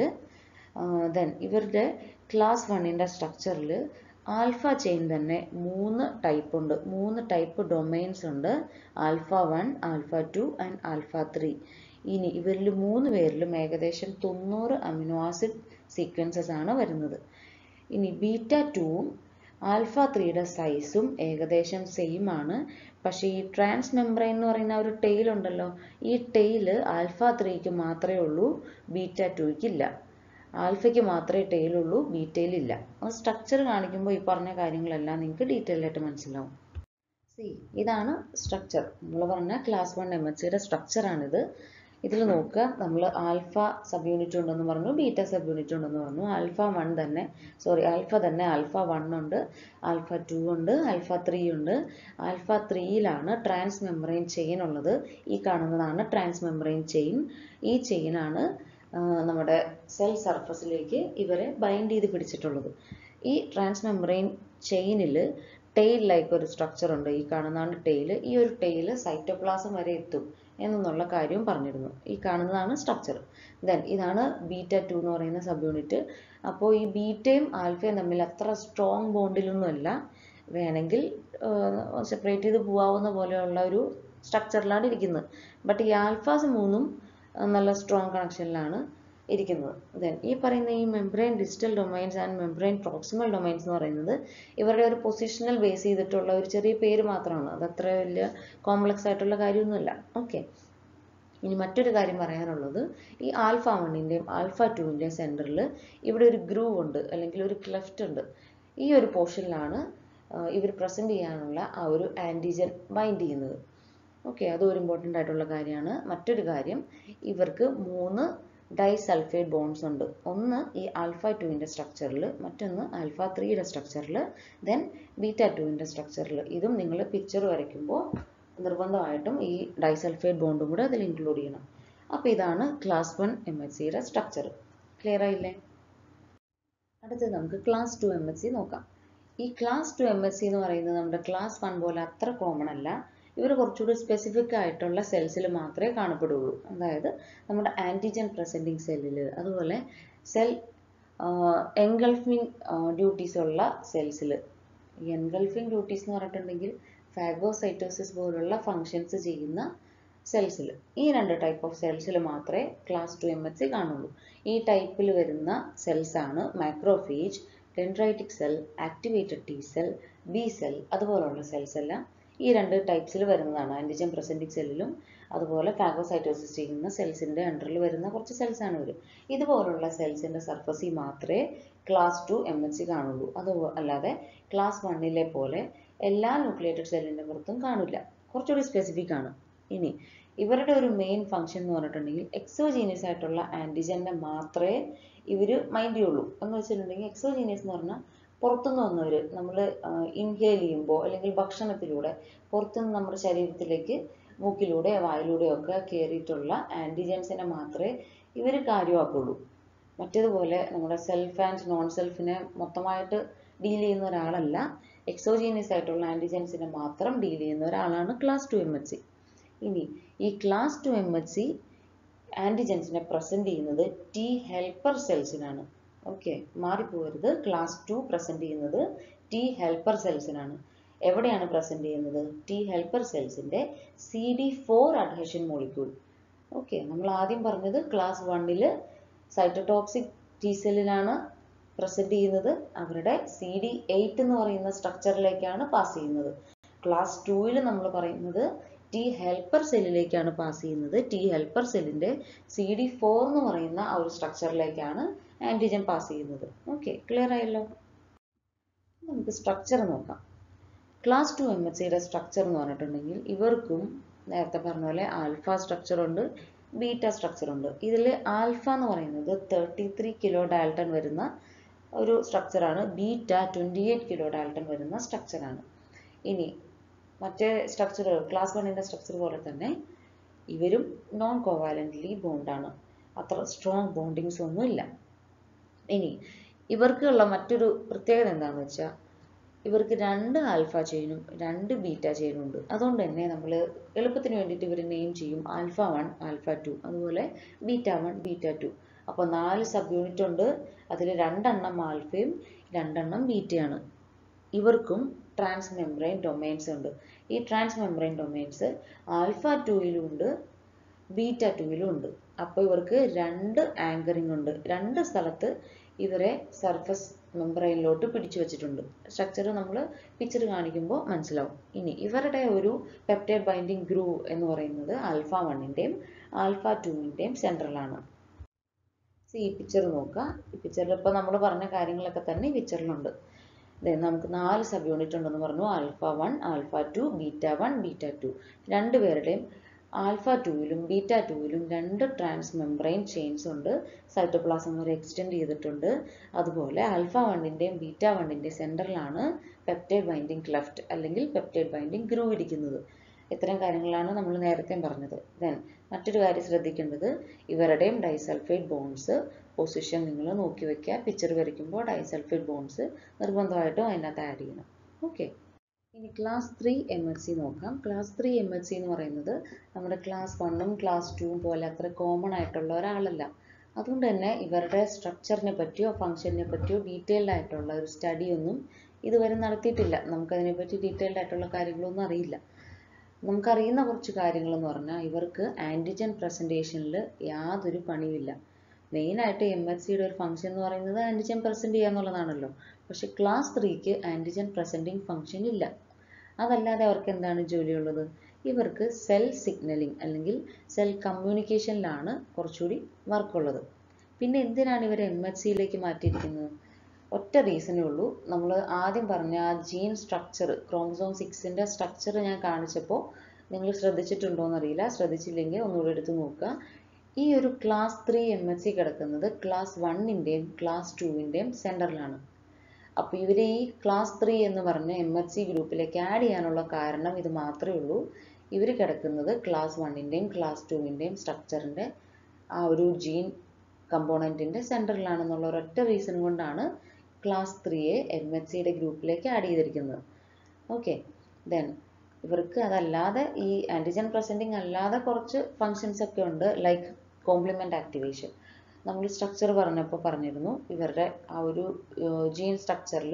ദെൻ ഇവരുടെ ക്ലാസ് വണ്ണിൻ്റെ സ്ട്രക്ചറിൽ ആൽഫ ചെയിൻ തന്നെ മൂന്ന് ടൈപ്പ് ഉണ്ട് മൂന്ന് ടൈപ്പ് ഡൊമൈൻസ് ഉണ്ട് alpha one alpha two and alpha three ഇനി ഇവരിൽ മൂന്ന് പേരിലും ഏകദേശം തൊണ്ണൂറ് അമിനോ ആസിഡ് സീക്വൻസസ് ആണ് വരുന്നത് ഇനി ബീറ്റ ടുവും ആൽഫ ത്രീയുടെ സൈസും ഏകദേശം സെയിം ആണ് പക്ഷേ ഈ ട്രാൻസ് മെംബ്രെയിൻ എന്ന് പറയുന്ന ഒരു ടെയിൽ ഉണ്ടല്ലോ ഈ ടെയിൽ ആൽഫ ത്രീക്ക് മാത്രമേ ഉള്ളൂ ബീറ്റ ടുയ്ക്ക് ഇല്ല ആൽഫയ്ക്ക് മാത്രമേ ടെയിൽ ഉള്ളൂ ബീറ്റയിൽ ഇല്ല അത് സ്ട്രക്ചർ കാണിക്കുമ്പോൾ ഈ പറഞ്ഞ കാര്യങ്ങളെല്ലാം നിങ്ങൾക്ക് ഡീറ്റെയിൽ ആയിട്ട് മനസ്സിലാവും സി ഇതാണ് സ്ട്രക്ചർ നമ്മൾ പറഞ്ഞ ക്ലാസ് വൺ എം എച്ച് സിയുടെ സ്ട്രക്ചറാണിത് ഇതിൽ നോക്കുക നമ്മൾ ആൽഫ സബ് യൂണിറ്റ് ഉണ്ടെന്ന് പറഞ്ഞു ബീറ്റ സബ് യൂണിറ്റ് ഉണ്ടെന്ന് പറഞ്ഞു ആൽഫ വൺ തന്നെ സോറി ആൽഫ തന്നെ ആൽഫ വൺ ഉണ്ട് ആൽഫ ടു ഉണ്ട് ആൽഫ ത്രീ ഉണ്ട് ആൽഫ ത്രീയിലാണ് ട്രാൻസ് മെമ്പറൈൻ ചെയിൻ ഉള്ളത് ഈ കാണുന്നതാണ് ട്രാൻസ് മെമ്പറൈൻ ചെയിൻ ഈ ചെയിനാണ് നമ്മുടെ സെൽ സർഫസിലേക്ക് ഇവരെ ബൈൻഡ് ചെയ്ത് പിടിച്ചിട്ടുള്ളത് ഈ ട്രാൻസ് മെമ്പറൈൻ ചെയിനിൽ ടെയിൽ ലൈക്ക് ഒരു സ്ട്രക്ചർ ഉണ്ട് ഈ കാണുന്നതാണ് ടെയിൽ ഈ ഒരു ടെയിൽ സൈറ്റോപ്ലാസം വരെ എത്തും എന്നുള്ള കാര്യവും പറഞ്ഞിരുന്നു ഈ കാണുന്നതാണ് സ്ട്രക്ചർ ദെൻ ഇതാണ് ബീറ്റ ടു എന്ന് പറയുന്ന സബ് യൂണിറ്റ് അപ്പോൾ ഈ ബീറ്റയും ആൽഫയും തമ്മിൽ അത്ര സ്ട്രോങ് ബോണ്ടിലൊന്നുമല്ല വേണമെങ്കിൽ സെപ്പറേറ്റ് ചെയ്ത് പോവാവുന്ന പോലെയുള്ള ഒരു സ്ട്രക്ചറിലാണ് ഇരിക്കുന്നത് ബട്ട് ഈ ആൽഫാസ് മൂന്നും നല്ല സ്ട്രോങ് കണക്ഷനിലാണ് ഇരിക്കുന്നത് ദെൻ ഈ പറയുന്ന ഈ membrane digital domains and membrane proximal domains എന്ന് പറയുന്നത് ഇവരുടെ ഒരു പൊസിഷണൽ ബേസ് ചെയ്തിട്ടുള്ള ഒരു ചെറിയ പേര് മാത്രമാണ് അത് അത്ര വലിയ കോംപ്ലക്സ് ആയിട്ടുള്ള കാര്യമൊന്നുമില്ല ഓക്കെ ഇനി മറ്റൊരു കാര്യം പറയാനുള്ളത് ഈ ആൽഫ വണ്ണിൻ്റെയും ആൽഫ ടുവിൻ്റെയും സെൻറ്ററിൽ ഇവിടെ ഒരു ഗ്രൂവ് ഉണ്ട് അല്ലെങ്കിൽ ഒരു ക്ലെഫ്റ്റ് ഉണ്ട് ഈ ഒരു പോർഷനിലാണ് ഇവർ പ്രസൻറ്റ് ചെയ്യാനുള്ള ആ ഒരു ആൻറ്റിജൻ ബൈൻഡ് ചെയ്യുന്നത് ഓക്കെ അതും ഒരു ഇമ്പോർട്ടൻ്റ് ആയിട്ടുള്ള കാര്യമാണ് മറ്റൊരു കാര്യം ഇവർക്ക് മൂന്ന് ഡൈസൾഫേറ്റ് ബോൺസ് ഉണ്ട് ഒന്ന് ഈ ആൽഫ ടുവിൻ്റെ സ്ട്രക്ചറിൽ മറ്റൊന്ന് ആൽഫ ത്രീയുടെ സ്ട്രക്ചറിൽ ദെൻ ബീറ്റ ടുവിൻ്റെ സ്ട്രക്ചറിൽ ഇതും നിങ്ങൾ പിക്ചർ വരയ്ക്കുമ്പോൾ നിർബന്ധമായിട്ടും ഈ ഡൈസൾഫേറ്റ് ബോണ്ടും കൂടെ അതിൽ ഇൻക്ലൂഡ് ചെയ്യണം അപ്പോൾ ഇതാണ് ക്ലാസ് വൺ എം എച്ച് സിയുടെ സ്ട്രക്ചർ ക്ലിയർ ആയില്ലേ അടുത്തത് നമുക്ക് class two M H C നോക്കാം ഈ class two M H C എന്ന് പറയുന്നത് നമ്മുടെ ക്ലാസ് വൺ പോലെ അത്ര കോമൺ അല്ല ഇവർ കുറച്ചുകൂടി സ്പെസിഫിക് ആയിട്ടുള്ള സെൽസിൽ മാത്രമേ കാണപ്പെടുള്ളൂ അതായത് നമ്മുടെ ആൻറ്റിജൻ പ്രസൻറ്റിങ് സെല്ലിൽ അതുപോലെ സെൽ എൻഗൾഫിങ് ഡ്യൂട്ടീസ് ഉള്ള സെൽസിൽ ഈ എൻഗൾഫിങ് ഡ്യൂട്ടീസ് എന്ന് പറഞ്ഞിട്ടുണ്ടെങ്കിൽ ഫാഗോസൈറ്റോസിസ് പോലുള്ള ഫങ്ഷൻസ് ചെയ്യുന്ന സെൽസിൽ ഈ രണ്ട് ടൈപ്പ് ഓഫ് സെൽസിൽ മാത്രമേ class two M H C കാണുള്ളൂ ഈ ടൈപ്പിൽ വരുന്ന സെൽസ് ആണ് microphage dendritic cell activated T cell B cell അതുപോലുള്ള സെൽസ് എല്ലാം ഈ രണ്ട് ടൈപ്സിൽ വരുന്നതാണ് ആൻറ്റിജൻ പ്രസൻറ്റിക് സെല്ലിലും അതുപോലെ ഫാഗോസൈറ്റോസിസ് ചെയ്യുന്ന സെൽസിൻ്റെ അണ്ടറിൽ വരുന്ന കുറച്ച് സെൽസ് ആണ് ഇവർ ഇതുപോലുള്ള സെൽസിൻ്റെ സർഫസിൽ മാത്രമേ class two M H C കാണുള്ളൂ അത് അല്ലാതെ ക്ലാസ് വണ്ണിലെ പോലെ എല്ലാ ന്യൂക്ലിയേറ്റഡ് സെല്ലിൻ്റെ പുറത്തും കാണില്ല കുറച്ചുകൂടി സ്പെസിഫിക് ആണ് ഇനി ഇവരുടെ ഒരു മെയിൻ ഫംഗ്ഷൻ എന്ന് പറഞ്ഞിട്ടുണ്ടെങ്കിൽ എക്സോജീനിയസ് ആയിട്ടുള്ള ആൻറ്റിജനെ മാത്രമേ ഇവർ മൈൻഡ് ചെയ്യുള്ളൂ എന്ന് വെച്ചിട്ടുണ്ടെങ്കിൽ എക്സോജീനിയസ് എന്ന് പറഞ്ഞാൽ പുറത്തുനിന്ന് വന്നവർ നമ്മൾ ഇൻഹേൽ ചെയ്യുമ്പോൾ അല്ലെങ്കിൽ ഭക്ഷണത്തിലൂടെ പുറത്തുനിന്ന് നമ്മുടെ ശരീരത്തിലേക്ക് മൂക്കിലൂടെ വായിലൂടെയോ ഒക്കെ കയറിയിട്ടുള്ള ആൻറ്റിജൻസിനെ മാത്രമേ ഇവർ കാര്യമാക്കുള്ളൂ മറ്റേതുപോലെ നമ്മുടെ സെൽഫ് ആൻഡ് നോൺ സെൽഫിനെ മൊത്തമായിട്ട് ഡീൽ ചെയ്യുന്ന ഒരാളല്ല എക്സോജീനിയസ് ആയിട്ടുള്ള ആൻറ്റിജൻസിനെ മാത്രം ഡീൽ ചെയ്യുന്ന ഒരാളാണ് class two M H C ഇനി ഈ class two M H C ആൻറ്റിജൻസിനെ പ്രസൻറ്റ് ചെയ്യുന്നത് ടി ഹെൽപ്പർ സെൽസിനാണ് ഓക്കെ മാറിപ്പോകരുത് ക്ലാസ് ടു പ്രസൻറ്റ് ചെയ്യുന്നത് ടി ഹെൽപ്പർ സെൽസിനാണ് എവിടെയാണ് പ്രസൻറ്റ് ചെയ്യുന്നത് ടി ഹെൽപ്പർ സെൽസിൻ്റെ C D four adhesion molecule okay നമ്മൾ ആദ്യം പറഞ്ഞത് ക്ലാസ് വണ്ണിൽ സൈറ്റോടോക്സിക് ടി സെല്ലിലാണ് പ്രസന്റ് ചെയ്യുന്നത് അവരുടെ സി ഡി എയ്റ്റ് എന്ന് പറയുന്ന സ്ട്രക്ചറിലേക്കാണ് പാസ് ചെയ്യുന്നത് ക്ലാസ് ടൂവിൽ നമ്മൾ പറയുന്നത് ടി ഹെൽപ്പർ സെല്ലിലേക്കാണ് പാസ് ചെയ്യുന്നത് ടി ഹെൽപ്പർ സെല്ലിന്റെ സി ഡി ഫോർ എന്ന് പറയുന്ന ആ ഒരു സ്ട്രക്ചറിലേക്കാണ് ആന്റിജൻ പാസ് ചെയ്യുന്നത് ഓക്കെ ക്ലിയർ ആയല്ലോ നമുക്ക് സ്ട്രക്ചർ നോക്കാം ക്ലാസ് ടു എം എച്ച് സിയുടെ സ്ട്രക്ചർ എന്ന് പറഞ്ഞിട്ടുണ്ടെങ്കിൽ ഇവർക്കും നേരത്തെ പറഞ്ഞ പോലെ ആൽഫ സ്ട്രക്ചർ ഉണ്ട് ബീറ്റ സ്ട്രക്ചർ ഉണ്ട് ഇതിൽ ആൽഫ എന്ന് പറയുന്നത് തേർട്ടി ത്രീ കിലോ ഡാൽട്ടൺ വരുന്ന ഒരു സ്ട്രക്ചറാണ് beta twenty eight kilodalton വരുന്ന സ്ട്രക്ചറാണ് ഇനി മറ്റേ സ്ട്രക്ചർ ക്ലാസ് വണ്ണിൻ്റെ സ്ട്രക്ചർ പോലെ തന്നെ ഇവരും നോൺ കോവാലൻ്റ്ലി ബോണ്ടാണ് അത്ര സ്ട്രോങ് ബോണ്ടിങ്സ് ഒന്നും ഇല്ല ഇനി ഇവർക്കുള്ള മറ്റൊരു പ്രത്യേകത എന്താണെന്ന് വെച്ചാൽ ഇവർക്ക് രണ്ട് ആൽഫ ചെയിനും രണ്ട് ബീറ്റ ചെയിനും ഉണ്ട് അതുകൊണ്ട് തന്നെ നമ്മൾ എളുപ്പത്തിന് വേണ്ടിയിട്ട് ഇവർ നെയിം ചെയ്യും ആൽഫ വൺ ആൽഫ ടു അതുപോലെ ബീറ്റ വൺ ബീറ്റ ടു അപ്പോൾ നാല് സബ് യൂണിറ്റ് ഉണ്ട് അതിൽ രണ്ടെണ്ണം ആൽഫയും രണ്ടെണ്ണം ബീറ്റയാണ് ഇവർക്കും ട്രാൻസ് മെംബ്രെയിൻ ഡൊമൈൻസ് ഉണ്ട് ഈ ട്രാൻസ് മെംബ്രെയിൻ ഡൊമൈൻസ് ആൽഫ ടൂയിലും ഉണ്ട് ബീറ്റ ടൂയിലും ഉണ്ട് അപ്പോൾ ഇവർക്ക് രണ്ട് ആങ്കറിംഗ് ഉണ്ട് രണ്ട് സ്ഥലത്ത് ഇവരെ സർഫസ് മെംബ്രെയിനിലോട്ട് പിടിച്ചു വെച്ചിട്ടുണ്ട് സ്ട്രക്ചർ നമ്മൾ പിക്ചർ കാണിക്കുമ്പോൾ മനസ്സിലാവും ഇനി ഇവരുടെ ഒരു പെപ്റ്റൈഡ് ബൈൻഡിങ് ഗ്രൂ എന്ന് പറയുന്നത് ആൽഫ വണ്ണിൻ്റെയും ആൽഫ ടുവിൻ്റെയും സെൻട്രലാണ് ഈ പിക്ചർ നോക്കുക ഈ പിക്ചറിൽ ഇപ്പോൾ നമ്മൾ പറഞ്ഞ കാര്യങ്ങളൊക്കെ തന്നെ ഈ പിക്ചറിലുണ്ട് നമുക്ക് നാല് സബ് യൂണിറ്റ് ഉണ്ടെന്ന് പറഞ്ഞു alpha one alpha two beta one beta two രണ്ടുപേരുടെയും ആൽഫ ടൂവിലും ബീറ്റ ടൂവിലും രണ്ട് ട്രാൻസ് മെംബ്രെയിൻ ചെയിൻസ് ഉണ്ട് സൈറ്റോപ്ലാസം വരെ എക്സ്റ്റെൻഡ് ചെയ്തിട്ടുണ്ട് അതുപോലെ ആൽഫ വണ്ണിൻ്റെയും ബീറ്റ വണ്ണിൻ്റെയും സെൻറ്ററിലാണ് പെപ്റ്റൈഡ് ബൈൻഡിങ് ക്ലഫ്റ്റ് അല്ലെങ്കിൽ പെപ്റ്റൈഡ് ബൈൻഡിങ് ഗ്രൂ ഇരിക്കുന്നത് ഇത്തരം കാര്യങ്ങളാണ് നമ്മൾ നേരത്തെ പറഞ്ഞത് ദെൻ മറ്റൊരു കാര്യം ശ്രദ്ധിക്കേണ്ടത് ഇവരുടെയും ഡൈസൾഫൈഡ് ബോൺസ് പൊസിഷൻ നിങ്ങൾ നോക്കി വെക്കുക പിക്ചർ വരയ്ക്കുമ്പോൾ ഡൈസൾഫൈഡ് ബോൺസ് നിർബന്ധമായിട്ടും അതിനകത്ത് ആഡ് ചെയ്യണം ഓക്കെ ഇനി class three M H C നോക്കാം class three M H C എന്ന് പറയുന്നത് നമ്മുടെ ക്ലാസ് വണ്ണും ക്ലാസ് ടൂവും പോലെ അത്ര കോമൺ ആയിട്ടുള്ള ഒരാളല്ല അതുകൊണ്ട് തന്നെ ഇവരുടെ സ്ട്രക്ചറിനെ പറ്റിയോ ഫംഗ്ഷനെ പറ്റിയോ ഡീറ്റെയിൽഡ് ആയിട്ടുള്ള ഒരു സ്റ്റഡി ഒന്നും ഇതുവരെ നടത്തിയിട്ടില്ല നമുക്കതിനെപ്പറ്റി ഡീറ്റെയിൽഡ് ആയിട്ടുള്ള കാര്യങ്ങളൊന്നും അറിയില്ല നമുക്കറിയുന്ന കുറച്ച് കാര്യങ്ങളെന്ന് പറഞ്ഞാൽ ഇവർക്ക് ആൻറ്റിജൻ പ്രസൻറ്റേഷനിൽ യാതൊരു പണിയുമില്ല മെയിനായിട്ട് എം എച്ച് സിയുടെ ഒരു ഫംഗ്ഷൻ എന്ന് പറയുന്നത് ആൻറ്റിജൻ പ്രസൻറ്റ് ചെയ്യുക എന്നുള്ളതാണല്ലോ പക്ഷെ ക്ലാസ് ത്രീക്ക് ആൻറ്റിജൻ പ്രസൻറ്റിങ് ഫംഗ്ഷൻ ഇല്ല അതല്ലാതെ അവർക്ക് എന്താണ് ജോലിയുള്ളത് ഇവർക്ക് സെൽ സിഗ്നലിംഗ് അല്ലെങ്കിൽ സെൽ കമ്മ്യൂണിക്കേഷനിലാണ് കുറച്ചുകൂടി വർക്കുള്ളത് പിന്നെ എന്തിനാണ് ഇവരെ എം എച്ച് സിയിലേക്ക് മാറ്റിയിരിക്കുന്നത് ഒറ്റ റീസണേ ഉള്ളൂ നമ്മൾ ആദ്യം പറഞ്ഞ ആ ജീൻ സ്ട്രക്ചർ ക്രോമസോം സിക്സിൻ്റെ സ്ട്രക്ചർ ഞാൻ കാണിച്ചപ്പോൾ നിങ്ങൾ ശ്രദ്ധിച്ചിട്ടുണ്ടോ എന്നറിയില്ല ശ്രദ്ധിച്ചില്ലെങ്കിൽ ഒന്നുകൂടി എടുത്ത് നോക്കുക ഈ ഒരു class three M H C കിടക്കുന്നത് ക്ലാസ് വണ്ണിൻ്റെയും ക്ലാസ് ടുവിൻ്റെയും സെൻറ്ററിലാണ് അപ്പോൾ ഇവർ ഈ ക്ലാസ് ത്രീ എന്ന് പറഞ്ഞ എം എച്ച് സി ഗ്രൂപ്പിലേക്ക് ആഡ് ചെയ്യാനുള്ള കാരണം ഇത് മാത്രമേ ഉള്ളൂ ഇവർ കിടക്കുന്നത് ക്ലാസ് വണ്ണിൻ്റെയും ക്ലാസ് ടുവിൻ്റെയും സ്ട്രക്ചറിൻ്റെ ആ ഒരു ജീൻ കമ്പോണൻറ്റിൻ്റെ സെൻറ്ററിലാണെന്നുള്ള ഒരൊറ്റ റീസൺ കൊണ്ടാണ് ക്ലാസ് ത്രീയെ എം എച്ച് സിയുടെ ഗ്രൂപ്പിലേക്ക് ആഡ് ചെയ്തിരിക്കുന്നത് ഓക്കെ ദെൻ ഇവർക്ക് അതല്ലാതെ ഈ ആൻറ്റിജൻ പ്രസൻറ്റിങ് അല്ലാതെ കുറച്ച് ഫങ്ഷൻസ് ഒക്കെ ഉണ്ട് ലൈക്ക് കോംപ്ലിമെൻ്റ് ആക്ടിവേഷൻ നമ്മൾ സ്ട്രക്ചർ പറഞ്ഞപ്പോൾ പറഞ്ഞിരുന്നു ഇവരുടെ ആ ഒരു ജീൻ സ്ട്രക്ചറിൽ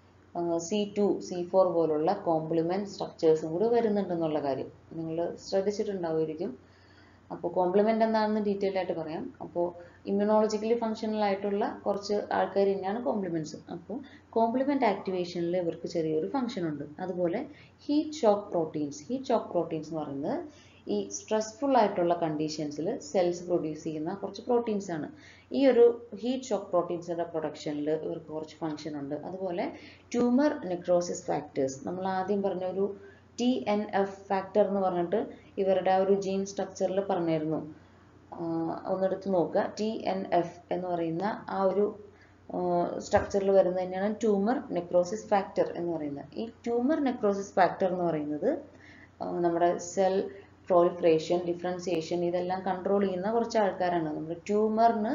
സി ടു സി ഫോർ പോലുള്ള കോംപ്ലിമെൻറ്റ് സ്ട്രക്ചേഴ്സും കൂടി വരുന്നുണ്ടെന്നുള്ള കാര്യം നിങ്ങൾ ശ്രദ്ധിച്ചിട്ടുണ്ടാവുമായിരിക്കും അപ്പോൾ കോംപ്ലിമെൻ്റ് എന്താണെന്ന് ഡീറ്റെയിൽ ആയിട്ട് പറയാം അപ്പോൾ ഇമ്മ്യൂണോളജിക്കലി ഫങ്ഷണൽ ആയിട്ടുള്ള കുറച്ച് ആൾക്കാർ തന്നെയാണ് കോംപ്ലിമെൻറ്റ്സ് അപ്പോൾ കോംപ്ലിമെൻ്റ് ആക്ടിവേഷനിൽ ഇവർക്ക് ചെറിയൊരു ഫങ്ഷൻ ഉണ്ട് അതുപോലെ heat shock proteins heat shock proteins എന്ന് പറയുന്നത് ഈ സ്ട്രെസ്ഫുൾ ആയിട്ടുള്ള കണ്ടീഷൻസിൽ സെൽസ് പ്രൊഡ്യൂസ് ചെയ്യുന്ന കുറച്ച് പ്രോട്ടീൻസ് ആണ് ഈ ഒരു ഹീറ്റ് ഷോക്ക് പ്രോട്ടീൻസിൻ്റെ പ്രൊഡക്ഷനിൽ ഇവർക്ക് കുറച്ച് ഫങ്ഷൻ ഉണ്ട് അതുപോലെ ട്യൂമർ നെക്രോസിസ് ഫാക്ടേഴ്സ് നമ്മൾ ആദ്യം പറഞ്ഞ ഒരു ടി എൻ എഫ് ഫാക്ടർ എന്ന് പറഞ്ഞിട്ട് ഇവരുടെ ആ ഒരു ജീൻ സ്ട്രക്ചറിൽ പറഞ്ഞിരുന്നു ഒന്നെടുത്ത് നോക്കുക ടി എൻ എഫ് എന്ന് പറയുന്ന ആ ഒരു സ്ട്രക്ചറിൽ വരുന്നത് തന്നെയാണ് ട്യൂമർ നെക്രോസിസ് ഫാക്ടർ എന്ന് പറയുന്നത് ഈ ട്യൂമർ നെക്രോസിസ് ഫാക്ടർ എന്ന് പറയുന്നത് നമ്മുടെ സെൽ പ്രോളിഫറേഷൻ ഡിഫറൻസിയേഷൻ ഇതെല്ലാം കൺട്രോൾ ചെയ്യുന്ന കുറച്ച് ആൾക്കാരാണ് നമ്മുടെ ട്യൂമറിന്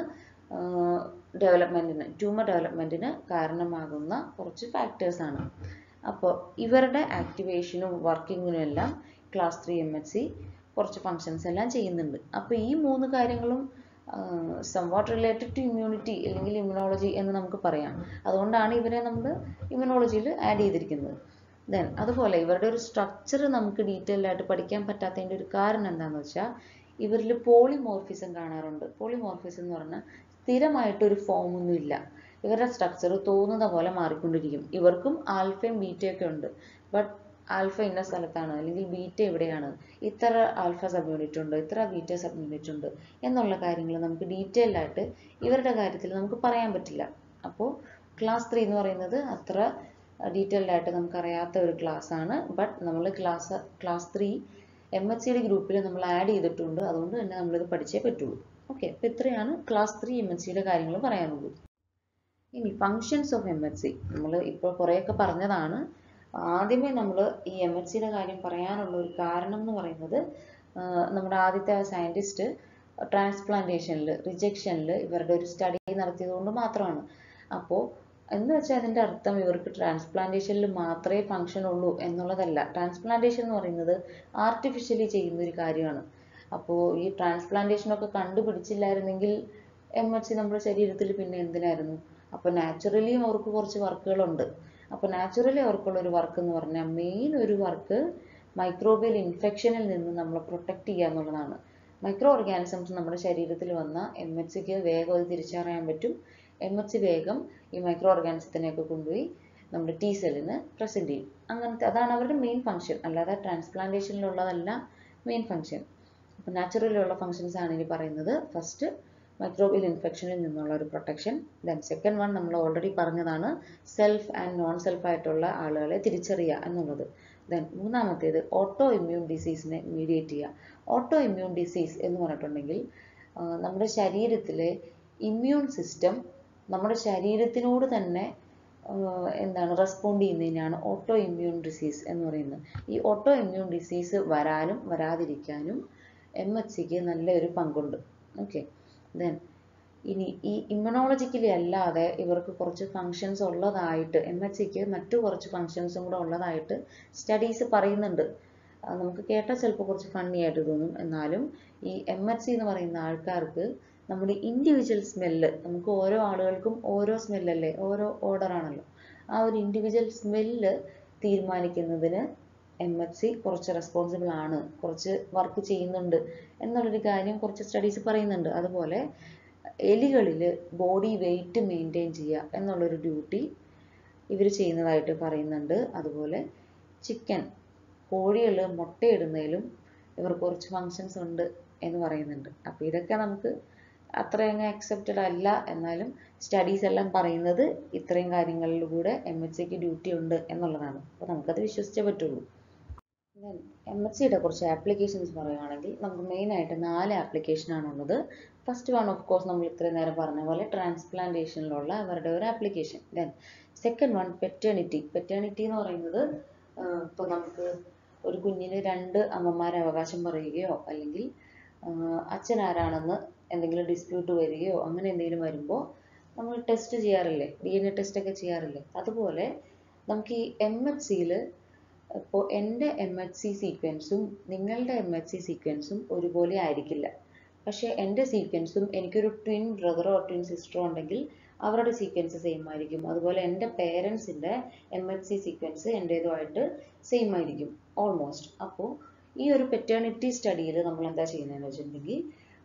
ഡെവലപ്മെൻറ്റിന് ട്യൂമർ ഡെവലപ്മെൻറ്റിന് കാരണമാകുന്ന കുറച്ച് ഫാക്ടേഴ്സാണ് അപ്പോൾ ഇവരുടെ ആക്ടിവേഷനും വർക്കിങ്ങിനും എല്ലാം class three M H C കുറച്ച് ഫങ്ഷൻസ് എല്ലാം ചെയ്യുന്നുണ്ട് അപ്പോൾ ഈ മൂന്ന് കാര്യങ്ങളും സംവാട്ട് റിലേറ്റഡ് ടു ഇമ്മ്യൂണിറ്റി അല്ലെങ്കിൽ ഇമ്മ്യൂണോളജി എന്ന് നമുക്ക് പറയാം അതുകൊണ്ടാണ് ഇവരെ നമ്മൾ ഇമ്മ്യൂണോളജിയിൽ ആഡ് ചെയ്തിരിക്കുന്നത് ദെൻ അതുപോലെ ഇവരുടെ ഒരു സ്ട്രക്ചർ നമുക്ക് ഡീറ്റെയിൽഡ് ആയിട്ട് പഠിക്കാൻ പറ്റാത്തതിൻ്റെ ഒരു കാരണം എന്താണെന്ന് വെച്ചാൽ ഇവരിൽ പോളിമോർഫിസം കാണാറുണ്ട് പോളിമോർഫിസം എന്ന് പറഞ്ഞാൽ സ്ഥിരമായിട്ടൊരു ഫോം ഒന്നും ഇല്ല ഇവരുടെ സ്ട്രക്ചർ തോന്നുന്ന പോലെ മാറിക്കൊണ്ടിരിക്കും ഇവർക്കും ആൽഫയും ബീറ്റയൊക്കെ ഉണ്ട് ബട്ട് ആൽഫ ഇന്ന സ്ഥലത്താണ് അല്ലെങ്കിൽ ബീറ്റ എവിടെയാണ് ഇത്ര ആൽഫ സബ് യൂണിറ്റ് ഉണ്ട് ഇത്ര ബീറ്റ സബ് യൂണിറ്റ് ഉണ്ട് എന്നുള്ള കാര്യങ്ങൾ നമുക്ക് ഡീറ്റെയിൽഡ് ആയിട്ട് ഇവരുടെ കാര്യത്തിൽ നമുക്ക് പറയാൻ പറ്റില്ല അപ്പോൾ ക്ലാസ് ത്രീ എന്ന് പറയുന്നത് അത്ര ഡീറ്റെയിൽഡ് ആയിട്ട് നമുക്കറിയാത്ത ഒരു ക്ലാസ് ആണ് ബട്ട് നമ്മൾ class class three M H സിയുടെ ഗ്രൂപ്പിൽ നമ്മൾ ആഡ് ചെയ്തിട്ടുണ്ട് അതുകൊണ്ട് തന്നെ നമ്മളിത് പഠിച്ചേ പറ്റുള്ളൂ ഓക്കെ അപ്പോൾ ഇത്രയാണ് ക്ലാസ് ത്രീ എം എച്ച് സിയുടെ കാര്യങ്ങൾ പറയാനുള്ളൂ ഇനി functions of M H C നമ്മൾ ഇപ്പോൾ കുറേയൊക്കെ പറഞ്ഞതാണ് ആദ്യമേ നമ്മൾ ഈ എം എച്ച് സിയുടെ കാര്യം പറയാനുള്ള ഒരു കാരണം എന്ന് പറയുന്നത് നമ്മുടെ ആദ്യത്തെ സയൻറ്റിസ്റ്റ് ട്രാൻസ്പ്ലാന്റേഷനിൽ റിജക്ഷനിൽ ഇവരുടെ ഒരു സ്റ്റഡി നടത്തിയത് കൊണ്ട് മാത്രമാണ് അപ്പോൾ എന്ന് വെച്ചാൽ അതിൻ്റെ അർത്ഥം ഇവർക്ക് ട്രാൻസ്പ്ലാന്റേഷനിൽ മാത്രമേ ഫങ്ഷൻ ഉള്ളൂ എന്നുള്ളതല്ല ട്രാൻസ്പ്ലാന്റേഷൻ എന്ന് പറയുന്നത് ആർട്ടിഫിഷ്യലി ചെയ്യുന്ന ഒരു കാര്യമാണ് അപ്പോൾ ഈ ട്രാൻസ്പ്ലാന്റേഷനൊക്കെ കണ്ടുപിടിച്ചില്ലായിരുന്നെങ്കിൽ എം എച്ച് സി നമ്മുടെ ശരീരത്തിൽ പിന്നെ എന്തിനായിരുന്നു അപ്പോൾ നാച്ചുറലി അവർക്ക് കുറച്ച് വർക്കുകളുണ്ട് അപ്പോൾ നാച്ചുറലി അവർക്കുള്ള ഒരു വർക്ക് എന്ന് പറഞ്ഞാൽ മെയിൻ ഒരു വർക്ക് മൈക്രോബിയൽ ഇൻഫെക്ഷനിൽ നിന്ന് നമ്മളെ പ്രൊട്ടക്റ്റ് ചെയ്യുക എന്നുള്ളതാണ് മൈക്രോ ഓർഗാനിസംസ് നമ്മുടെ ശരീരത്തിൽ വന്ന എം എച്ച് സിക്ക് വേഗം അത് തിരിച്ചറിയാൻ പറ്റും എം എച്ച് സി വേഗം ഈ മൈക്രോ ഓർഗാനിസത്തിനെയൊക്കെ കൊണ്ടുപോയി നമ്മുടെ ടി സെല്ലിന് പ്രസൻറ്റ് ചെയ്യും അങ്ങനത്തെ അതാണ് അവരുടെ മെയിൻ ഫംഗ്ഷൻ അല്ലാതെ ട്രാൻസ്പ്ലാന്റേഷനിലുള്ളതല്ല മെയിൻ ഫംഗ്ഷൻ അപ്പോൾ നാച്ചുറലിലുള്ള ഫങ്ഷൻസ് ആണ് ഇനി പറയുന്നത് ഫസ്റ്റ് മൈക്രോബിയൽ ഇൻഫെക്ഷനിൽ നിന്നുള്ള ഒരു പ്രൊട്ടക്ഷൻ ദെൻ സെക്കൻഡ് വൺ നമ്മൾ ഓൾറെഡി പറഞ്ഞതാണ് സെൽഫ് ആൻഡ് നോൺ സെൽഫ് ആയിട്ടുള്ള ആളുകളെ തിരിച്ചറിയുക എന്നുള്ളത് ദെൻ മൂന്നാമത്തേത് ഓട്ടോ ഇമ്മ്യൂൺ ഡിസീസിനെ മീഡിയേറ്റ് ചെയ്യുക ഓട്ടോ ഇമ്മ്യൂൺ ഡിസീസ് എന്ന് പറഞ്ഞിട്ടുണ്ടെങ്കിൽ നമ്മുടെ ശരീരത്തിലെ ഇമ്മ്യൂൺ സിസ്റ്റം നമ്മുടെ ശരീരത്തിനോട് തന്നെ എന്താണ് റെസ്പോണ്ട് ചെയ്യുന്നതിനാണ് ഓട്ടോ ഇമ്മ്യൂൺ ഡിസീസ് എന്ന് പറയുന്നത് ഈ ഓട്ടോ ഇമ്മ്യൂൺ ഡിസീസ് വരാനും വരാതിരിക്കാനും എം എച്ച് സിക്ക് നല്ലൊരു പങ്കുണ്ട് ഓക്കെ ദെൻ ഇനി ഈ ഇമ്മ്യൂണോളജിക്കലി അല്ലാതെ ഇവർക്ക് കുറച്ച് ഫങ്ഷൻസ് ഉള്ളതായിട്ട് എം എച്ച് സിക്ക് മറ്റു കുറച്ച് ഫങ്ഷൻസും കൂടെ ഉള്ളതായിട്ട് സ്റ്റഡീസ് പറയുന്നുണ്ട് നമുക്ക് കേട്ടാൽ ചിലപ്പോൾ കുറച്ച് ഫണ്ണി ആയിട്ട് തോന്നും എന്നാലും ഈ എം എച്ച് സി എന്ന് പറയുന്ന ആൾക്കാർക്ക് നമ്മുടെ ഇൻഡിവിജ്വൽ സ്മെല്ല് നമുക്ക് ഓരോ ആളുകൾക്കും ഓരോ സ്മെല്ലല്ലേ ഓരോ ഓർഡർ ആണല്ലോ ആ ഒരു ഇൻഡിവിജ്വൽ സ്മെല്ല് തീരുമാനിക്കുന്നതിന് എം എച്ച് സി കുറച്ച് റെസ്പോൺസിബിൾ ആണ് കുറച്ച് വർക്ക് ചെയ്യുന്നുണ്ട് എന്നുള്ളൊരു കാര്യം കുറച്ച് സ്റ്റഡീസ് പറയുന്നുണ്ട് അതുപോലെ എലികളിൽ ബോഡി വെയിറ്റ് മെയിൻറ്റെയിൻ ചെയ്യുക എന്നുള്ളൊരു ഡ്യൂട്ടി ഇവർ ചെയ്യുന്നതായിട്ട് പറയുന്നുണ്ട് അതുപോലെ ചിക്കൻ കോഴികൾ മുട്ടയിടുന്നതിലും ഇവർ കുറച്ച് ഫങ്ഷൻസ് ഉണ്ട് എന്ന് പറയുന്നുണ്ട് അപ്പോൾ ഇതൊക്കെ നമുക്ക് അത്രയങ്ങ് അക്സെപ്റ്റഡ് അല്ല എന്നാലും സ്റ്റഡീസ് എല്ലാം പറയുന്നത് ഇത്രയും കാര്യങ്ങളിലൂടെ എം എച്ച് സിക്ക് ഡ്യൂട്ടി ഉണ്ട് എന്നുള്ളതാണ് അപ്പോൾ നമുക്കത് വിശ്വസിച്ചേ പറ്റുള്ളൂ ദെൻ എം എച്ച് സിയുടെ കുറച്ച് ആപ്ലിക്കേഷൻസ് പറയുകയാണെങ്കിൽ നമുക്ക് മെയിനായിട്ട് നാല് ആപ്ലിക്കേഷനാണുള്ളത് ഫസ്റ്റ് വൺ ഓഫ് കോഴ്സ് നമ്മൾ ഇത്രയും നേരം പറഞ്ഞ പോലെ ട്രാൻസ്പ്ലാന്റേഷനിലുള്ള അവരുടെ ഒരു application then second one paternity paternity എന്ന് പറയുന്നത് ഇപ്പോൾ നമുക്ക് ഒരു കുഞ്ഞിന് രണ്ട് അമ്മമാരെ അവകാശം പറയുകയോ അല്ലെങ്കിൽ അച്ഛൻ ആരാണെന്ന് എന്തെങ്കിലും ഡിസ്പ്യൂട്ട് വരികയോ അങ്ങനെ എന്തെങ്കിലും വരുമ്പോൾ നമ്മൾ ടെസ്റ്റ് ചെയ്യാറില്ലേ ഡി എൻ എ ടെസ്റ്റ് ഒക്കെ ചെയ്യാറില്ലേ അതുപോലെ നമുക്ക് ഈ എം എച്ച് സിയിൽ ഇപ്പോൾ എൻ്റെ എം എച്ച് സി സീക്വൻസും നിങ്ങളുടെ എം എച്ച് സി സീക്വൻസും ഒരുപോലെ ആയിരിക്കില്ല പക്ഷേ എൻ്റെ സീക്വൻസും എനിക്കൊരു ട്വിൻ ബ്രദറോ ട്വിൻ സിസ്റ്ററോ ഉണ്ടെങ്കിൽ അവരുടെ സീക്വൻസ് സെയിം ആയിരിക്കും അതുപോലെ എൻ്റെ പേരൻസിൻ്റെ എം എച്ച് സി സീക്വൻസ് എൻ്റേതുമായിട്ട് സെയിം ആയിരിക്കും ഓൾമോസ്റ്റ് അപ്പോൾ ഈ ഒരു പെറ്റേണിറ്റി സ്റ്റഡിയിൽ നമ്മൾ എന്താ ചെയ്യുന്നതെന്ന് വെച്ചിട്ടുണ്ടെങ്കിൽ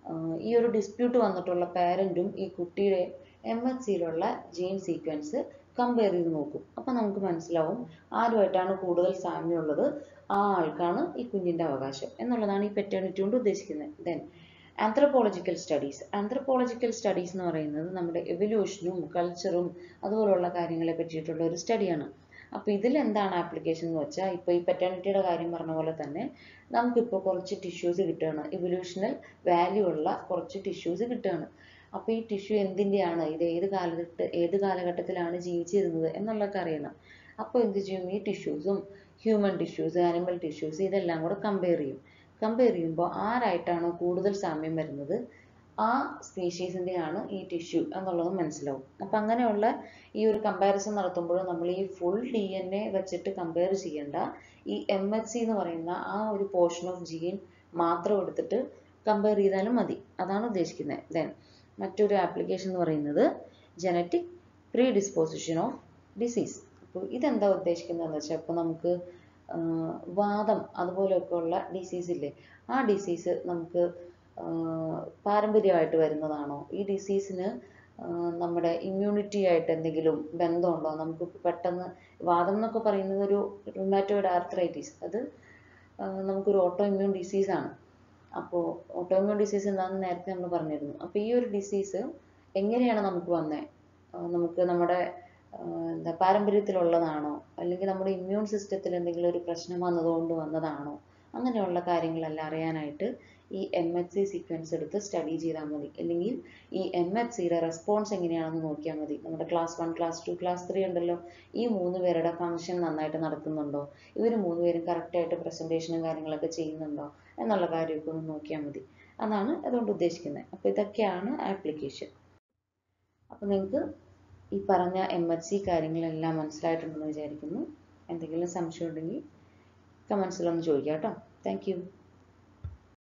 ഈ ഒരു ഡിസ്പ്യൂട്ട് വന്നിട്ടുള്ള പാരൻറ്റും ഈ കുട്ടിയുടെ എം എച്ച് സിയിലുള്ള ജീൻ സീക്വൻസ് കമ്പയർ ചെയ്ത് നോക്കും അപ്പോൾ നമുക്ക് മനസ്സിലാവും ആരുമായിട്ടാണ് കൂടുതൽ സാമ്യമുള്ളത് ആ ആൾക്കാണ് ഈ കുഞ്ഞിൻ്റെ അവകാശം എന്നുള്ളതാണ് ഈ പെറ്റേണിറ്റി കൊണ്ട് ഉദ്ദേശിക്കുന്നത് then anthropological studies anthropological studies എന്ന് പറയുന്നത് നമ്മുടെ എവല്യൂഷനും കൾച്ചറും അതുപോലുള്ള കാര്യങ്ങളെ പറ്റിയിട്ടുള്ള ഒരു സ്റ്റഡിയാണ് അപ്പോൾ ഇതിൽ എന്താണ് ആപ്ലിക്കേഷൻ എന്ന് വെച്ചാൽ ഇപ്പോൾ ഈ പെറ്റേണിറ്റിയുടെ കാര്യം പറഞ്ഞ പോലെ തന്നെ നമുക്കിപ്പോൾ കുറച്ച് ടിഷ്യൂസ് കിട്ടുകയാണ് ഇവല്യൂഷണൽ വാല്യൂ ഉള്ള കുറച്ച് ടിഷ്യൂസ് കിട്ടുകയാണ് അപ്പോൾ ഈ ടിഷ്യൂ എന്തിൻ്റെയാണ് ഇത് ഏത് കാലഘട്ട ഏത് കാലഘട്ടത്തിലാണ് ജീവിച്ചിരുന്നത് എന്നുള്ളതൊക്കെ അറിയണം അപ്പോൾ എന്ത് ചെയ്യും ഈ ടിഷ്യൂസും ഹ്യൂമൻ ടിഷ്യൂസ് ആനിമൽ ടിഷ്യൂസ് ഇതെല്ലാം കൂടെ കമ്പയർ ചെയ്യും കമ്പയർ ചെയ്യുമ്പോൾ ആരായിട്ടാണോ കൂടുതൽ സാമ്യം വരുന്നത് ആ സ്പീഷീസിൻ്റെയാണ് ഈ ടിഷ്യൂ എന്നുള്ളത് മനസ്സിലാവും അപ്പം അങ്ങനെയുള്ള ഈ ഒരു കമ്പാരിസൺ നടത്തുമ്പോൾ നമ്മൾ ഈ ഫുൾ ഡി എൻ എ വെച്ചിട്ട് കമ്പയർ ചെയ്യേണ്ട ഈ എം എച്ച് സി എന്ന് പറയുന്ന ആ ഒരു പോർഷൻ ഓഫ് ജീൻ മാത്രം എടുത്തിട്ട് കമ്പയർ ചെയ്താലും മതി അതാണ് ഉദ്ദേശിക്കുന്നത് ദെൻ മറ്റൊരു ആപ്ലിക്കേഷൻ എന്ന് പറയുന്നത് genetic predisposition of disease അപ്പോൾ ഇതെന്താ ഉദ്ദേശിക്കുന്നതെന്ന് വെച്ചാൽ ഇപ്പോൾ നമുക്ക് വാദം അതുപോലെയൊക്കെ ഉള്ള ഡിസീസ് ഇല്ലേ ആ ഡിസീസ് നമുക്ക് പാരമ്പര്യമായിട്ട് വരുന്നതാണോ ഈ ഡിസീസിന് നമ്മുടെ ഇമ്മ്യൂണിറ്റി ആയിട്ട് എന്തെങ്കിലും ബന്ധമുണ്ടോ നമുക്ക് പെട്ടെന്ന് വാദം എന്നൊക്കെ പറയുന്നത് ഒരു റുമാറ്റോയിഡ് ആർത്രൈറ്റിസ് അത് നമുക്കൊരു ഓട്ടോ ഇമ്മ്യൂൺ ഡിസീസാണ് അപ്പോൾ ഓട്ടോ ഇമ്മ്യൂൺ ഡിസീസ് എന്താണെന്ന് നേരത്തെ നമ്മൾ പറഞ്ഞിരുന്നു അപ്പോൾ ഈ ഒരു ഡിസീസ് എങ്ങനെയാണ് നമുക്ക് വന്നത് നമുക്ക് നമ്മുടെ എന്താ പാരമ്പര്യത്തിലുള്ളതാണോ അല്ലെങ്കിൽ നമ്മുടെ ഇമ്മ്യൂൺ സിസ്റ്റത്തിൽ എന്തെങ്കിലും ഒരു പ്രശ്നം വന്നതുകൊണ്ട് വന്നതാണോ അങ്ങനെയുള്ള കാര്യങ്ങളെല്ലാം അറിയാനായിട്ട് ഈ എം എച്ച് സി സീക്വൻസ് എടുത്ത് സ്റ്റഡി ചെയ്താൽ മതി അല്ലെങ്കിൽ ഈ എം എച്ച് സിയുടെ റെസ്പോൺസ് എങ്ങനെയാണെന്ന് നോക്കിയാൽ മതി നമ്മുടെ class one class two class three ഉണ്ടല്ലോ ഈ മൂന്ന് പേരുടെ ഫംഗ്ഷൻ നന്നായിട്ട് നടക്കുന്നുണ്ടോ ഇവർ മൂന്ന് പേരും കറക്റ്റായിട്ട് പ്രസൻറ്റേഷനും കാര്യങ്ങളൊക്കെ ചെയ്യുന്നുണ്ടോ എന്നുള്ള കാര്യമൊക്കെ ഒന്ന് നോക്കിയാൽ മതി അതാണ് അതുകൊണ്ട് ഉദ്ദേശിക്കുന്നത് അപ്പോൾ ഇതൊക്കെയാണ് ആപ്ലിക്കേഷൻ അപ്പോൾ നിങ്ങൾക്ക് ഈ പറഞ്ഞ എം എച്ച് സി കാര്യങ്ങളെല്ലാം മനസ്സിലായിട്ടുണ്ടെന്ന് വിചാരിക്കുന്നു എന്തെങ്കിലും സംശയം ഉണ്ടെങ്കിൽ കമൻസിലൊന്ന് ചോദിക്കാം കേട്ടോ താങ്ക് യു